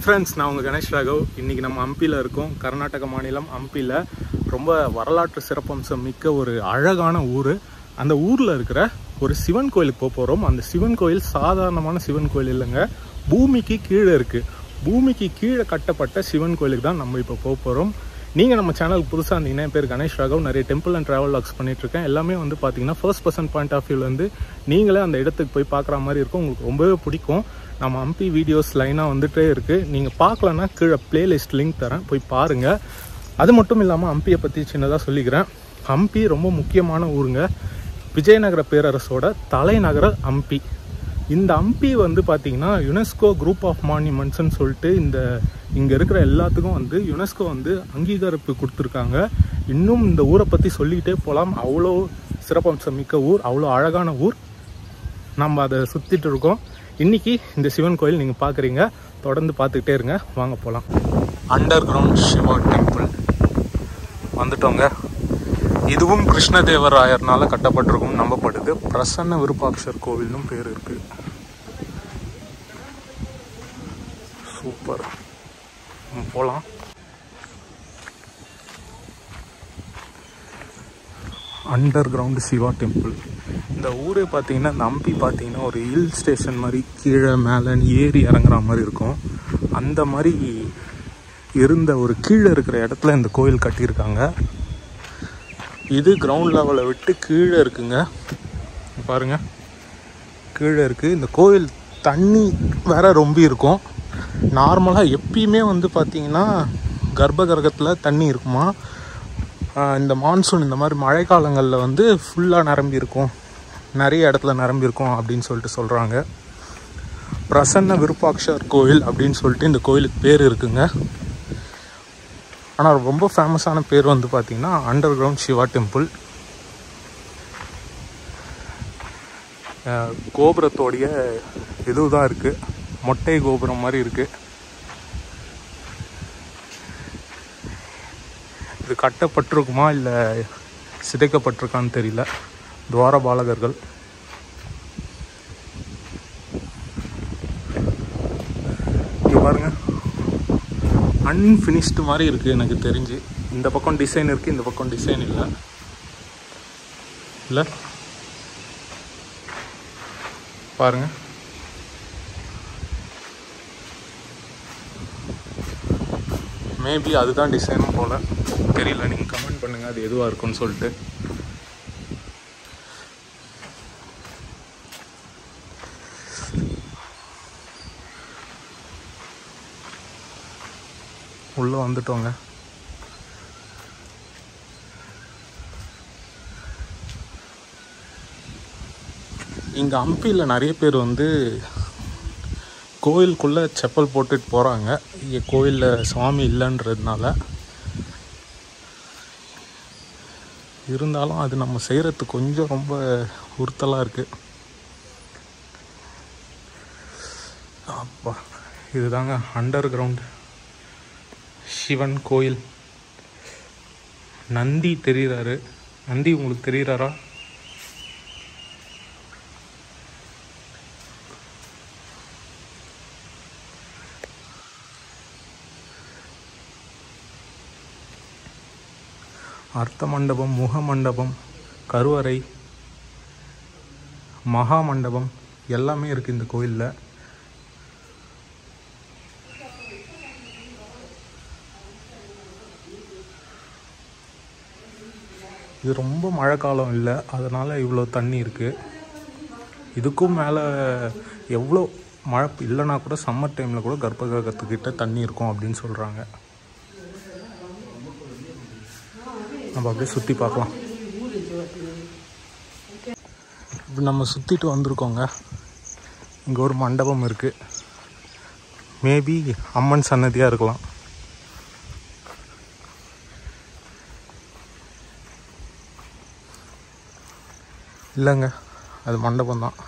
hi friends நான் உங்கள் கணேஷ் ராகவ் இன்றைக்கி நம்ம ஹம்பியில் இருக்கோம் கர்நாடக மாநிலம் ஹம்பியில் ரொம்ப வரலாற்று சிறப்பம்சம் மிக்க ஒரு அழகான ஊர் அந்த ஊரில் இருக்கிற ஒரு சிவன் கோயிலுக்கு போக போகிறோம் அந்த சிவன் கோயில் சாதாரணமான சிவன் கோயில் இல்லைங்க பூமிக்கு கீழே இருக்குது பூமிக்கு கீழே கட்டப்பட்ட சிவன் கோயிலுக்கு தான் நம்ம இப்போ போக போகிறோம் நீங்கள் நம்ம சேனலுக்கு புதுசாக இருந்தீங்கன்னா என் பேர் கணேஷ் ராகவ் நிறைய டெம்பிள் அண்ட் ட்ராவல் லாக்ஸ் பண்ணிகிட்ருக்கேன் எல்லாமே வந்து பார்த்தீங்கன்னா ஃபர்ஸ்ட் பர்சன் பாயிண்ட் ஆஃப் வியூலேருந்து நீங்களே அந்த இடத்துக்கு போய் பார்க்குற மாதிரி இருக்கும் உங்களுக்கு ரொம்பவே பிடிக்கும் நம்ம ஹம்பி வீடியோஸ் லைனாக வந்துட்டே இருக்குது நீங்கள் பார்க்கலன்னா கீழே பிளேலிஸ்ட் லிங்க் தரேன் போய் பாருங்கள் அது மட்டும் இல்லாமல் ஹம்பியை பற்றி சின்னதாக சொல்லிக்கிறேன் ஹம்பி ரொம்ப முக்கியமான ஊருங்க விஜயநகர பேரரசோட தலைநகர ஹம்பி இந்த ஹம்பி வந்து பார்த்தீங்கன்னா யுனெஸ்கோ குரூப் ஆஃப் மான்யூமெண்ட்ஸ்னு சொல்லிட்டு இந்த இங்கே இருக்கிற எல்லாத்துக்கும் வந்து யுனெஸ்கோ வந்து அங்கீகரிப்பு கொடுத்துருக்காங்க இன்னும் இந்த ஊரை பற்றி சொல்லிக்கிட்டே போகலாம் அவ்வளோ சிறப்பம்சம் மிக்க ஊர் அவ்வளோ அழகான ஊர் நம்ம அதை சுற்றிட்டு இருக்கோம் இன்னைக்கு இந்த சிவன் கோயில் நீங்கள் பார்க்குறீங்க தொடர்ந்து பார்த்துக்கிட்டே இருங்க வாங்க போகலாம் அண்டர் கிரவுண்ட் சிவா டெம்பிள் வந்துட்டோங்க இதுவும் கிருஷ்ணதேவராயர்னால கட்டப்பட்டிருக்கும் நம்பப்படுது பிரசன்ன விருப்பாட்சர் கோவில்னும் பேர் இருக்கு சூப்பர் போகலாம் அண்டர் கிரவுண்ட் சிவா டெம்பிள் இந்த ஊரே பார்த்தீங்கன்னா இந்த ஹம்பி பார்த்தீங்கன்னா ஒரு ஹில் ஸ்டேஷன் மாதிரி கீழே மேலே ஏறி இறங்குற மாதிரி இருக்கும் அந்த மாதிரி இருந்த ஒரு கீழே இருக்கிற இடத்துல இந்த கோயில் கட்டியிருக்காங்க இது கிரவுண்ட் லெவலை விட்டு கீழே இருக்குங்க பாருங்க கீழே இருக்குது இந்த கோயில் தண்ணி வேற ரொம்ப இருக்கும் நார்மலாக எப்பயுமே வந்து பார்த்தீங்கன்னா கர்ப்ப கிரகத்தில் தண்ணி இருக்குமா ஆஹ் இந்த மான்சூன் இந்த மாதிரி மழை காலங்களில் வந்து ஃபுல்லாக நிரம்பி இருக்கும் நிறைய இடத்துல நிரம்பி இருக்கும் அப்படின்னு சொல்லிட்டு சொல்கிறாங்க பிரசன்ன விருப்பாட்சர் கோயில் அப்படின்னு சொல்லிட்டு இந்த கோயிலுக்கு பேர் இருக்குங்க ஆனால் ரொம்ப ஃபேமஸான பேர் வந்து பார்த்தீங்கன்னா அண்டர் கிரவுண்ட் சிவா டெம்பிள் கோபுரத்தோடைய இதுதான் இருக்குது மொட்டை கோபுரம் மாதிரி இருக்குது இது கட்டப்பட்டிருக்குமா இல்லை சிதைக்கப்பட்டிருக்கான்னு தெரியல துவாரபாலகர்கள் இங்க பாருங்க அன்ஃபினிஷ்டு மாதிரி இருக்குது எனக்கு தெரிஞ்சு இந்த பக்கம் டிசைன் இருக்குது இந்த பக்கம் டிசைன் இல்லை இல்லை பாருங்க மேபி அதுதான் டிசைனும் போல் தெரியல நீங்கள் கமெண்ட் பண்ணுங்கள் அது எதுவாக இருக்கும்னு சொல்லிட்டு உள்ளே வந்துட்டோங்க இங்கே ஹம்பியில் நிறைய பேர் வந்து கோயிலுக்குள்ளே செப்பல் போட்டுட்டு போகிறாங்க இங்கே கோயிலில் சுவாமி இல்லைன்றதுனால இருந்தாலும் அது நம்ம செய்கிறதுக்கு கொஞ்சம் ரொம்ப உறுத்தலாக இருக்குது அப்பா இதுதாங்க அண்டர் கிரவுண்ட் சிவன் கோயில் நந்தி தெரிகிறாரு நந்தி உங்களுக்கு தெரிகிறாரா அர்த்த மண்டபம் முக மண்டபம் கருவறை மகா மண்டபம் எல்லாமே இருக்குது இந்த கோயிலில் இது ரொம்ப மழை காலம் இல்லை அதனால் இவ்வளோ தண்ணி இருக்குது இதுக்கும் மேலே எவ்வளோ மழை இல்லைனா கூட சம்மர் டைமில் கூட கர்ப்ப கிரகத்துக்கிட்ட தண்ணி இருக்கும் அப்படின்னு சொல்கிறாங்க நம்ம அப்படியே சுற்றி பார்க்கலாம் இப்போ நம்ம சுற்றிட்டு வந்திருக்கோங்க இங்கே ஒரு மண்டபம் இருக்குது மேபி அம்மன் சன்னதியாக இருக்கலாம் இல்லைங்க அது மண்டபம் தான்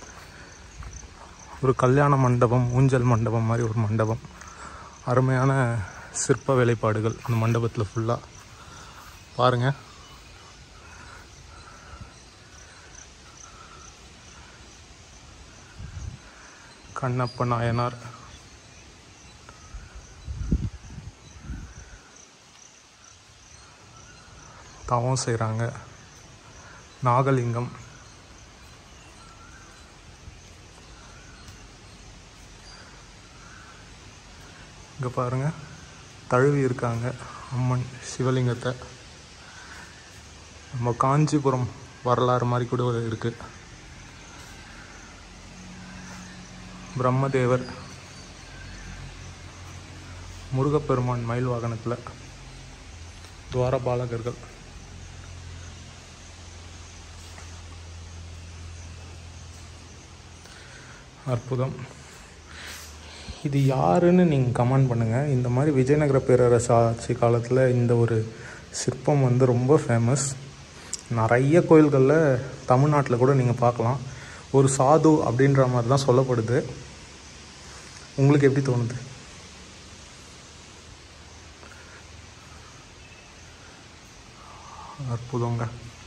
ஒரு கல்யாண மண்டபம் ஊஞ்சல் மண்டபம் மாதிரி ஒரு மண்டபம் அருமையான சிற்ப வேலைப்பாடுகள் அந்த மண்டபத்தில் ஃபுல்லாக பாருங்கள் கண்ணப்ப நாயனார் தவம் செய்கிறாங்க நாகலிங்கம் இங்கே பாருங்க தழுவி இருக்காங்க அம்மன் சிவலிங்கத்தை நம்ம காஞ்சிபுரம் வரலாறு மாதிரி கூட இருக்கு பிரம்மதேவர் முருகப்பெருமான் மயில் வாகனத்தில் துவாரபாலகர்கள் அற்புதம் இது யாருன்னு நீங்கள் கமெண்ட் பண்ணுங்கள் இந்த மாதிரி விஜயநகர பேரரசு ஆட்சி காலத்தில் இந்த ஒரு சிற்பம் வந்து ரொம்ப ஃபேமஸ் நிறைய கோயில்களில் தமிழ்நாட்டில் கூட நீங்கள் பார்க்கலாம் ஒரு சாது அப்படின்ற மாதிரி தான் சொல்லப்படுது உங்களுக்கு எப்படி தோணுது அற்புதங்க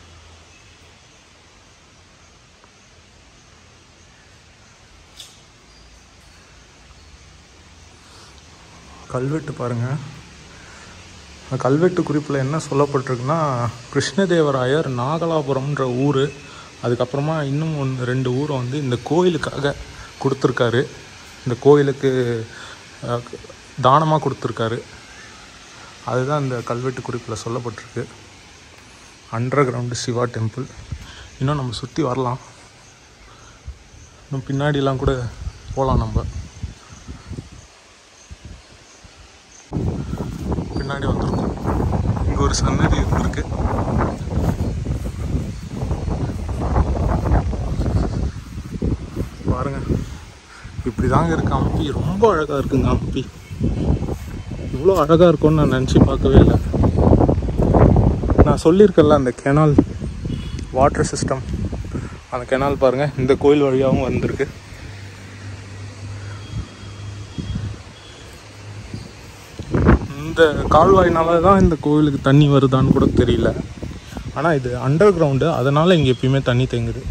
கல்வெட்டு பாருங்கள் அந்த கல்வெட்டு குறிப்பில் என்ன சொல்லப்பட்டிருக்குன்னா கிருஷ்ணதேவராயர் நாகலாபுரம்ன்ற ஊர் அதுக்கப்புறமா இன்னும் ஒன்று ரெண்டு ஊரை வந்து இந்த கோயிலுக்காக கொடுத்துருக்காரு இந்த கோயிலுக்கு தானமாக கொடுத்துருக்காரு அதுதான் இந்த கல்வெட்டு குறிப்பில் சொல்லப்பட்டிருக்கு அண்டர் கிரவுண்டு சிவா டெம்பிள் இன்னும் நம்ம சுற்றி வரலாம் இன்னும் பின்னாடிலாம் கூட போகலாம் நம்ம பின்னாடி வந்திருக்கோம் இங்கே ஒரு சன்னதி இருந்திருக்கு பாருங்க இப்படி தாங்க இருக்கு அம்பி ரொம்ப அழகாக இருக்குங்க அம்பி இவ்வளோ அழகாக இருக்கும்னு நான் நினச்சி பார்க்கவே இல்லை நான் சொல்லியிருக்கேன்ல அந்த கெனால் வாட்டர் சிஸ்டம் அந்த கெனால் பாருங்கள் இந்த கோயில் வழியாகவும் வந்திருக்கு இந்த கால்வாயினால தான் இந்த கோவிலுக்கு தண்ணி வருதான்னு கூட தெரியல ஆனால் இது அண்டர் கிரவுண்டு அதனால் இங்கே எப்பயுமே தண்ணி தேங்குது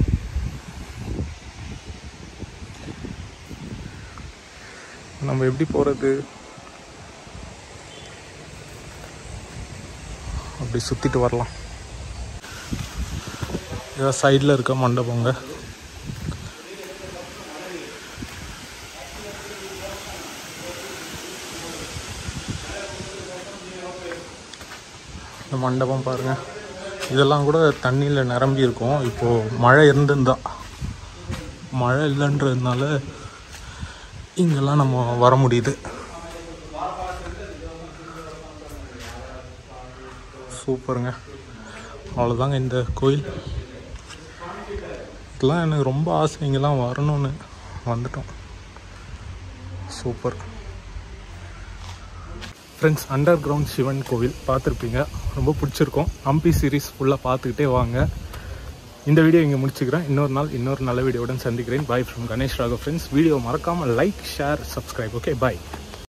நம்ம எப்படி போகிறது அப்படி சுற்றிட்டு வரலாம் இதான் சைடில் இருக்க மண்டபங்க இந்த மண்டபம் பாருங்க இதெல்லாம் கூட தண்ணியில் நிரம்பி இருக்கும் இப்போது மழை இருந்திருந்தா மழை இல்லைன்றதுனால இங்கெல்லாம் நம்ம வர முடியுது சூப்பருங்க அவ்வளோதாங்க இந்த கோயில் இதெல்லாம் எனக்கு ரொம்ப ஆசை இங்கெல்லாம் வரணும்னு வந்துட்டோம் super friends underground Sivan கோவில் பார்த்துருப்பீங்க ரொம்ப பிடிச்சிருக்கும் ஹம்பி சீரீஸ் ஃபுல்லாக பார்த்துக்கிட்டே வாங்க இந்த வீடியோ இங்கே முடிச்சுக்கிறேன் இன்னொரு நாள் இன்னொரு நல்ல வீடியோவுடன் சந்திக்கிறேன் bye from Ganesh Raghav friends video மறக்காமல் லைக் ஷேர் சப்ஸ்கிரைப் ஓகே பாய்